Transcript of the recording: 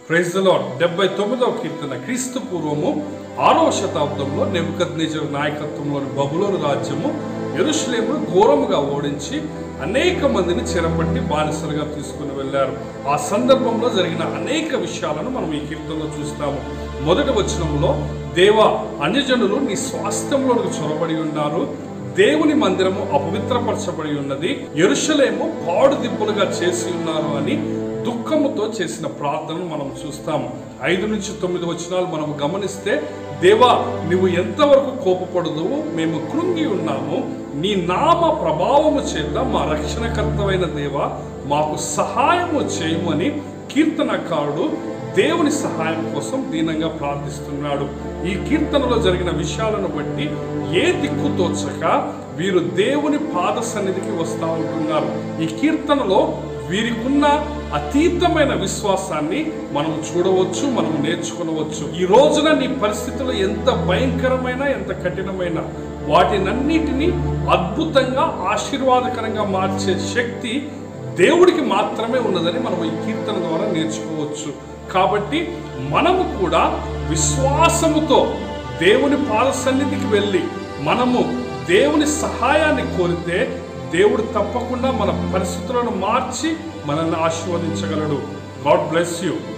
praise lord డెబ్బై తొమ్మిదవ కీర్తన క్రీస్తు పూర్వము ఆరవ శతాబ్దంలో నెబుకద్నేజర్ నాయకత్వంలోని బబులోను రాజ్యము ఎరుషలేమును ఘోరముగా ఓడించి అనేక మందిని చెరపట్టి బానిసలుగా తీసుకుని వెళ్ళారు ఆ సందర్భంలో జరిగిన అనేక విషయాలను మనం ఈ కీర్తనలో చూస్తాము మొదటి వచనంలో దేవ అన్యజనులు నీ స్వాస్థ్యంలోకి చొరబడి ఉన్నారు దేవుని మందిరము అపవిత్రపరచబడి ఉన్నది ఎరుషలేము పాడు దిబ్బలుగా చేసి ఉన్నారు అని దుఃఖముతో చేసిన ప్రార్థనను మనం చూస్తాము ఐదు నుంచి తొమ్మిది వచనాలు మనం గమనిస్తే దేవా నువ్వు ఎంతవరకు కోపపడదువు మేము కృంగి ఉన్నాము నీ నామ ప్రభావము చేత మా రక్షణకర్తమైన దేవా మాకు సహాయము చేయమని కీర్తనకారుడు దేవుని సహాయం కోసం దీనంగా ప్రార్థిస్తున్నాడు ఈ కీర్తనలో జరిగిన విషయాలను బట్టి ఏ దిక్కు తోచక వీరు దేవుని పాద సన్నిధికి వస్తూ ఉంటున్నారు ఈ కీర్తనలో వీరికున్న అతీతమైన విశ్వాసాన్ని మనం చూడవచ్చు మనం నేర్చుకునవచ్చు ఈ రోజున నీ పరిస్థితులు ఎంత భయంకరమైన ఎంత కఠినమైన వాటినన్నిటినీ అద్భుతంగా ఆశీర్వాదకరంగా మార్చే శక్తి దేవుడికి మాత్రమే ఉన్నదని మనం ఈ కీర్తన ద్వారా నేర్చుకోవచ్చు కాబట్టి మనము కూడా విశ్వాసముతో దేవుని పాద సన్నిధికి వెళ్ళి మనము దేవుని సహాయాన్ని కోరితే దేవుడు తప్పకుండా మన పరిస్థితులను మార్చి మనల్ని ఆశీర్వదించగలడు గాడ్ బ్లెస్ యూ